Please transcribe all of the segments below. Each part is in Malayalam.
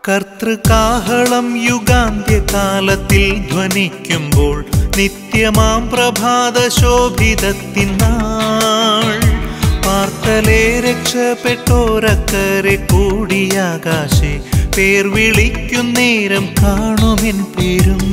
കർത്തൃകാഹളം യുഗാന്ത്യകാലത്തിൽ ധ്വനിക്കുമ്പോൾ നിത്യമാം പ്രഭാത ശോഭിതത്തിനാൾ പാർത്തലേ രക്ഷപ്പെട്ടോരക്കരെ കൂടിയാകാശെ പേർ വിളിക്കുന്നേരം കാണുമെൻ പേരും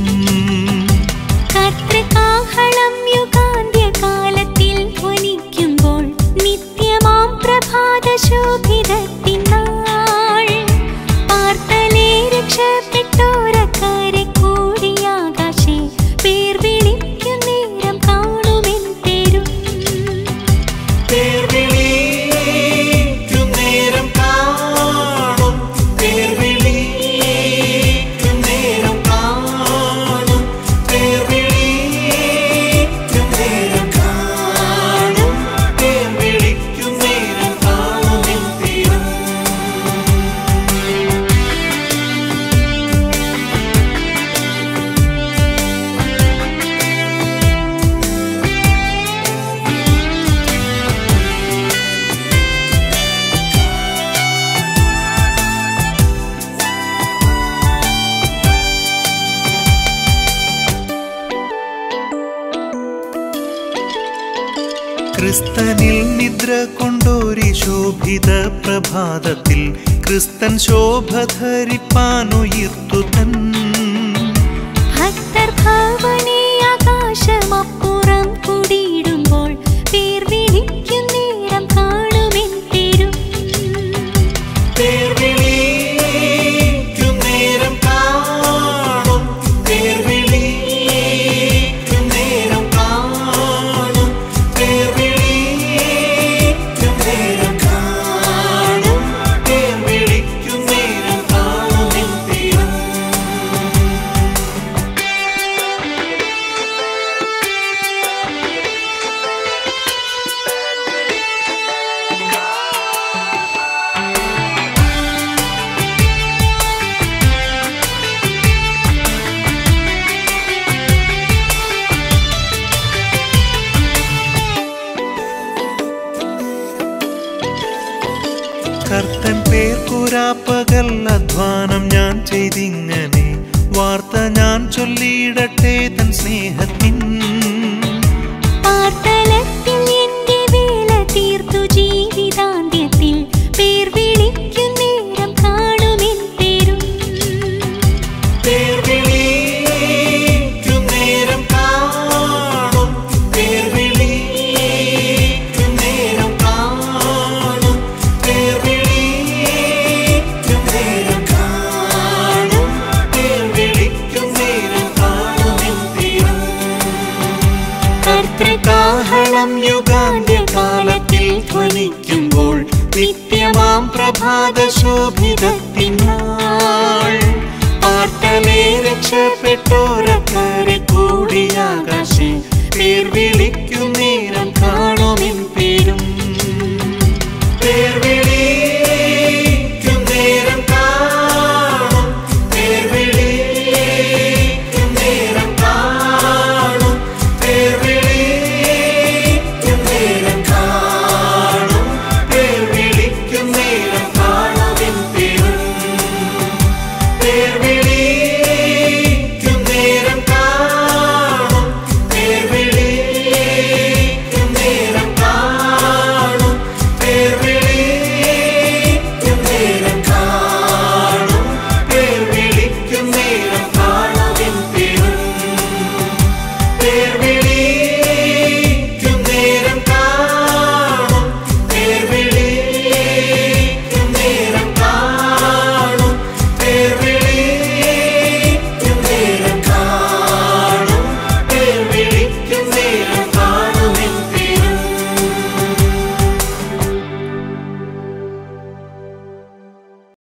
കർത്തൃകാഹളം യുഗാന്ത്യകാലത്തിൽ ധ്വനിക്കുമ്പോൾ നിത്യമാം പ്രഭാത ശോഭിതത്തിനാൾ പാർത്തലേ രക്ഷപ്പെട്ടോരക്കരെ കൂടിയാകാശെ പേർ വിളിക്കുന്നേരം കാണുമെൻ പേരും പേർ വിളിക്കുന്നേരം കാണും പേർ വിളിക്കുന്നേരം കാണും പേർ വിളിക്കുന്നേരം കാണും പേർ വിളിക്കുന്നേരം കാണും എൻ പേരും ക്രിസ്തനിൽ നിദ്ര കൊണ്ടൊരു ശോഭിത പ്രഭാതത്തിൽ ക്രിസ്തൻ ശോഭ ധരിപ്പാനുയർത്തു തൻ ഭക്തർ ഭവനേ ആകാശമപ്പുറം കുടിയിടുമ്പോൾ പേർ വിളിക്കുന്നേരം കാണുമെൻ പേരും പേർ വിളിക്കുന്നേരം കാണും പേർ വിളിക്കുന്നേരം കാണും പേർ വിളിക്കുന്നേരം കാണും പേർ വിളിക്കുന്നേരം കാണും എൻ പേരും കർത്തൻ പേർക്കുരാപ്പകൽ അധ്വാനം ഞാൻ ചെയ്തിങ്ങനെ വാർത്ത ഞാൻ ചൊല്ലിയിടട്ടെ തൻ സ്നേഹത്തിൻ പാർത്തലത്തിൽ എന്റെ വേല തീർത്തു ജീവിതാന്ത്യത്തിൽ പേർ വിളിക്കുന്നേരം കാണുമെൻ പേരും പേർ വിളിക്കുന്നേരം കാണും പേർ വിളിക്കുന്നേരം കാണും പേർ വിളിക്കുന്നേരം കാണും പേർ വിളിക്കുന്നേരം കാണും എൻ പേരും കർത്തൃകാഹളം യുഗാന്ത്യകാലത്തിൽ ധ്വനിക്കുമ്പോൾ നിത്യമാം പ്രഭാത ശോഭിതത്തിനാൾ പാർത്തലേ രക്ഷപ്പെട്ടോരക്കര